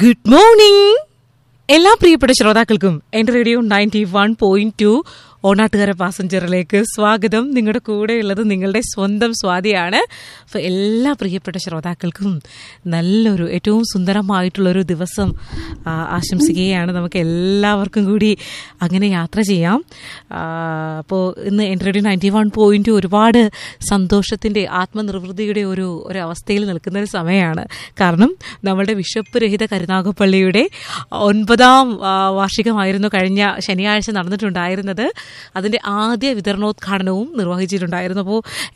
good morning എല്ലാ പ്രിയപ്പെട്ട ശ്രോതാക്കൾക്കും എന്റെ radio ninety one point two Onattukara പാസഞ്ചറിലേക്ക് സ്വാഗതം നിങ്ങളുടെ കൂടെയുള്ളത് നിങ്ങളുടെ സ്വന്തം സ്വാതിയാണ് അപ്പോൾ എല്ലാ പ്രിയപ്പെട്ട ശ്രോതാക്കൾക്കും നല്ലൊരു ഏറ്റവും സുന്ദരമായിട്ടുള്ളൊരു ദിവസം ആ, ആശംസിക്കുകയാണ് നമുക്ക് എല്ലാവർക്കും കൂടി അങ്ങനെ യാത്ര ചെയ്യാം അപ്പോൾ ഇന്ന് എൻ്റെ റേഡിയോ നയൻറ്റി വൺ പോയിന്റ് ഒരുപാട് സന്തോഷത്തിൻ്റെ ആത്മനിർവൃതിയുടെ ഒരു ഒരു അവസ്ഥയിൽ നിൽക്കുന്ന ഒരു സമയമാണ് കാരണം നമ്മളുടെ ബിഷപ്പ് രഹിത കരുനാഗപ്പള്ളിയുടെ ഒൻപതാം ആ, വാർഷികമായിരുന്നു കഴിഞ്ഞ ശനിയാഴ്ച നടന്നിട്ടുണ്ടായിരുന്നത് അതിൻ്റെ ആദ്യ വിതരണോദ്ഘാടനവും നിർവഹിച്ചിട്ടുണ്ടായിരുന്നു അപ്പോൾ